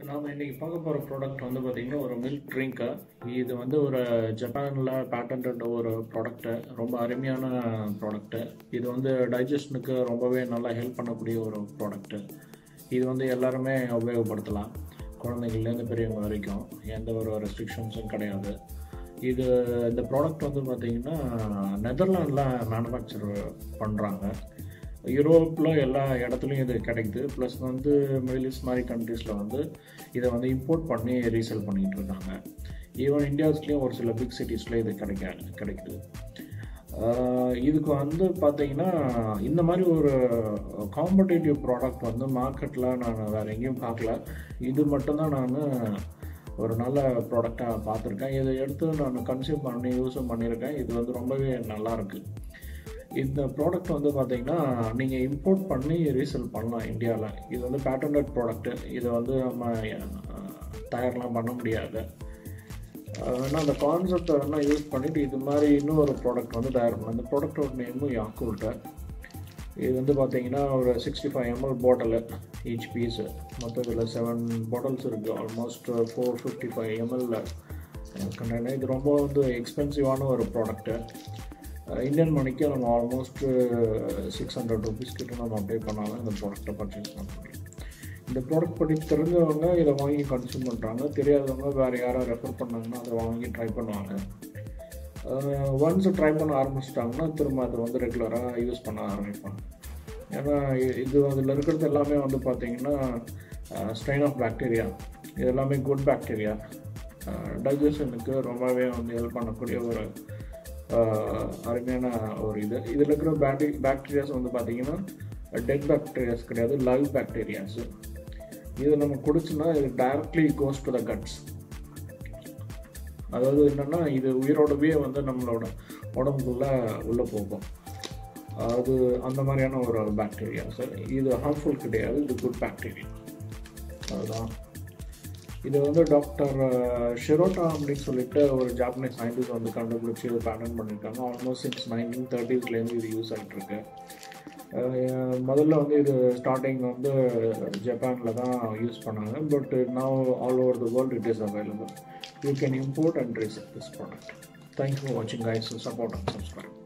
நாம் இன்னைக்கு பார்க்க போகிற ப்ராடக்ட் வந்து பார்த்திங்கன்னா ஒரு மில்க் ட்ரிங்க்கு இது வந்து ஒரு ஜப்பானில் பேட்டன்ட் ஒரு ப்ராடக்ட்டு ரொம்ப அருமையான ப்ராடக்ட்டு இது வந்து டைஜஷனுக்கு ரொம்பவே நல்லா ஹெல்ப் பண்ணக்கூடிய ஒரு ப்ராடக்ட்டு இது வந்து எல்லாருமே உபயோகப்படுத்தலாம் குழந்தைங்கள்லேருந்து பெரியவங்க வரைக்கும் எந்த ஒரு ரெஸ்ட்ரிக்ஷன்ஸும் கிடையாது இது இந்த ப்ராடக்ட் வந்து பார்த்திங்கன்னா நெதர்லாண்டில் மேனுஃபேக்சர் பண்ணுறாங்க யூரோப்பில் எல்லா இடத்துலையும் இது கிடைக்குது ப்ளஸ் வந்து மிடில் ஈஸ்ட் மாதிரி கண்ட்ரீஸில் வந்து இதை வந்து இம்போர்ட் பண்ணி ரீசேல் பண்ணிகிட்டு இருக்காங்க ஈவன் இந்தியாஸ்லேயும் ஒரு சில பிக் சிட்டிஸில் இது கிடைக்க கிடைக்குது ஆஹ் இதுக்கு வந்து பார்த்தீங்கன்னா இந்த மாதிரி ஒரு காம்படேட்டிவ் ப்ராடக்ட் வந்து மார்க்கெட்டில் நான் வேறு எங்கேயும் பார்க்கல இது மட்டும்தான் நான் ஒரு நல்ல ப்ராடக்டாக பார்த்துருக்கேன் இதை எடுத்து நான் கன்சியூம் பண்ணி யூஸும் பண்ணியிருக்கேன் இது வந்து ரொம்பவே நல்லா இருக்கு இந்த ப்ராடக்ட் வந்து பார்த்தீங்கன்னா நீங்கள் இம்போர்ட் பண்ணி ரீசேல் பண்ணலாம் இந்தியாவில் இது வந்து பேட்டன்ட் ப்ராடக்ட்டு இதை வந்து நம்ம அஹ், தயார்லாம் பண்ண முடியாது ஆனால் அந்த கான்செப்டை வேணால் யூஸ் பண்ணிவிட்டு இது மாதிரி இன்னொரு ப்ராடக்ட் வந்து தயார் பண்ணலாம் இந்த ப்ராடக்டோட நேமும் யாக்குல்ட்ட இது வந்து பார்த்தீங்கன்னா ஒரு sixty five ml bottle each piece மொத்தம் இதில் செவன் பாட்டில்ஸ் இருக்குது ஆல்மோஸ்ட் ஃபோர் ஃபிஃப்டி ஃபைவ் எம்எல்ல கண்டெய்னர் இது ரொம்ப வந்து எக்ஸ்பென்சிவான ஒரு ப்ராடக்ட்டு இந்தியன் மணிக்கு நம்ம ஆல்மோஸ்ட் சிக்ஸ் ஹண்ட்ரட் ருபீஸ் கிட்ட நம்ம அப்ளை பண்ணாலும் இந்த ப்ராடக்ட்டை பர்ச்சேஸ் பண்ண முடியும் இந்த ப்ராடக்ட் பற்றி தெரிஞ்சவங்க இதை வாங்கி கன்சியூம் பண்ணுறாங்க தெரியாதவங்க வேறு யாராவது ரெஃபர் பண்ணாங்கன்னா அதை வாங்கி ட்ரை பண்ணுவாங்க ஒன்ஸ் ட்ரை பண்ண ஆரம்பிச்சிட்டாங்கன்னா திரும்ப அதை வந்து ரெகுலராக யூஸ் பண்ண ஆரம்பிப்பாங்க ஏன்னா இ- இது அதில் இருக்கிறது எல்லாமே வந்து பார்த்தீங்கன்னா ஸ்ட்ரெயின் ஆஃப் பாக்டீரியா இது எல்லாமே குட் பாக்டீரியா டைஜஷனுக்கு ரொம்பவே வந்து ஹெல்ப் பண்ணக்கூடிய ஒரு ஆஹ், அருமையான ஒரு இது இதில் இருக்கிற பேக்டி பாக்டீரியாஸ் வந்து பார்த்தீங்கன்னா டெட் பாக்டீரியாஸ் கிடையாது லைவ் பாக்டீரியாஸ் இது நம்ம குடிச்சோன்னா இது directly goes to the guts அதாவது என்னன்னா இது உயிரோடவே வந்து நம்மளோட உடம்புக்குள்ள உள்ளே போகும் அது அந்த மாதிரியான ஒரு பாக்டீரியா சார் இது ஹார்ம்ஃபுல் கிடையாது இது குட் பாக்டீரியா அதுதான் இது வந்து டாக்டர் ஷிரோட்டா அப்படின்னு சொல்லிட்டு ஒரு ஜாப்பனீஸ் சயின்டிஸ்ட் வந்து கண்டுபிடிச்சி இது பேட்டன் பண்ணியிருக்காங்க ஆல்மோஸ்ட் சிக்ஸ் நைன்டீன் தேர்ட்டிஸ்லேருந்து இது யூஸ் ஆகிட்டு இருக்கு அஹ் முதல்ல வந்து இது ஸ்டார்டிங் வந்து ஜப்பானில் தான் யூஸ் பண்ணாங்க but now all over the world it is available you can import and resell this product thanks for வாட்சிங் கைஸ் சப்போர்ட் அண்ட் சப்ஸ்கிரைப்